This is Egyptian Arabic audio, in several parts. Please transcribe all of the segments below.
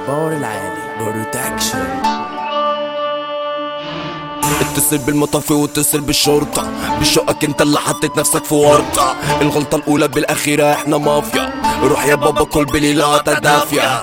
الباور العالي بروتكشن اتصل بالمطافي واتصل بالشرطة بشقك انت اللي حطيت نفسك في ورطة الغلطة الأولى بالأخيرة احنا مافيا روح يا بابا كل بليلة دافية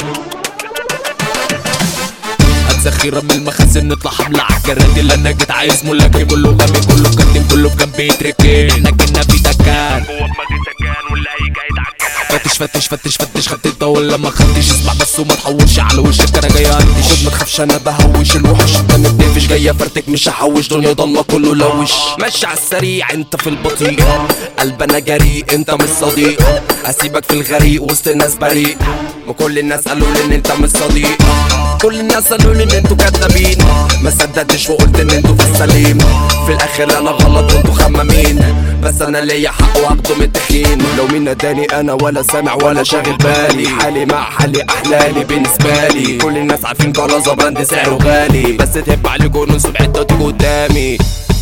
ذخيرة من المخازن نطلع حملة عكرات اللي انا جيت عايز ملاكي كله غبي كله كتم كله في جنب يتركين احنا كنا في دكان جوه دماغي سكان واللي هيجي هيتعكان فتش فتش فتش فتش خدت انت ولا ما خدتش اسمع بس وما تحوش على وشك انا جاي اقدش خد ما تخافش انا بهوش الوحش انت متقفش جاي فرتك مش هحوش دنيا ضلمه كله لوش ماشي على السريع انت في البطيء قلب انا جريء انت مش صديق هسيبك في الغريق وسط ناس بريء وكل الناس قالوا لي ان انت مش صديق كل الناس قالوا لي ان انتوا كدابين ما صدقتش وقلت ان انتوا في السليم في الاخر انا غلط وانتوا خمامين بس انا ليا حق واخده من التخين لو مين ناداني انا ولا سامع ولا شاغل بالي حالي مع حالي احلالي بالنسبه لي كل الناس عارفين كرازه براند سعره غالي بس تهب عليكوا نص بحته تيجوا قدامي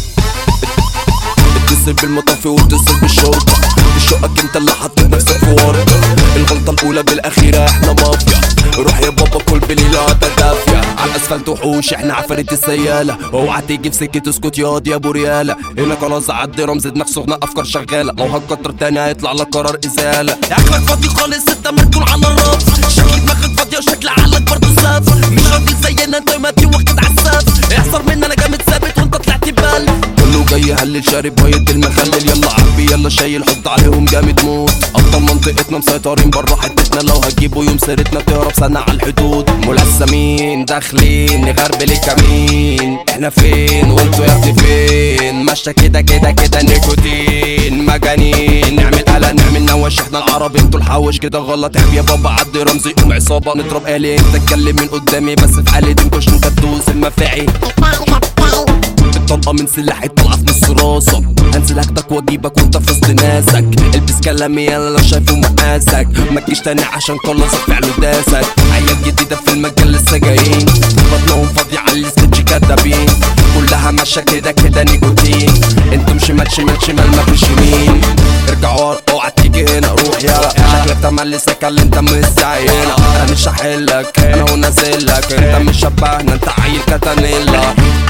اتصل بالمطافي واتصل بالشرطة بشقك انت اللي حطيت نفسك في ورطة الغلطة الأولى بالأخيرة احنا مافيا روح يا بابا كل بليلة دافية على الأسفلت وحوش احنا عفاريت السيالة اوعى تيجي في سكة اسكت ياض يا ابو ريالة هنا خلاص عدي رمز دماغ سخنة أفكار شغالة لو هتكتر تاني هيطلع لك قرار إزالة اكلك فاضي خالص انت مركون على الراس شكل دماغك فاضية وشكل عقلك برضه سافر مش راجل زينا انت مادي واخد عالسف احذر مني انا جامد ثابت وانت طلعت بال كله جاي هلل شارب مية المخلل يلا عبي يلا شايل حط عليهم جامد موت ابطال منطقتنا مسيطرين برا حتتنا لو هتجيبوا يوم سيرتنا تهرب سنة على الحدود ملثمين داخلين نغربل الكمين احنا فين وانتوا يا ابني فين ماشية كده كده كده نيكوتين مجانين نعمل قلق نعمل نوش احنا العرب انتوا الحوش كده غلط عيب يا بابا عدي رمزي قوم عصابة نضرب آلي انت اتكلم من قدامي بس في حالي تنكش انت تدوس المفاعي الطلقة من سلاحي طالعة في نص راسك هنزل اخدك واجيبك وانت في وسط ناسك البس كلامي يلا لو شايفه مقاسك ما تجيش تاني عشان خلص فعله داسك عيال جديدة في المجال لسه جايين بطنهم فاضية على السكتش كدابين كلها ماشية كده كده نيكوتين انتم شمال شمال شمال ما فيش يمين ارجع ورا اوعى تيجي هنا روح يلا شكلك تملي سكال انت مش زينا انا مش هحلك انا هو نازلك انت مش شبهنا انت عيل كتانيلا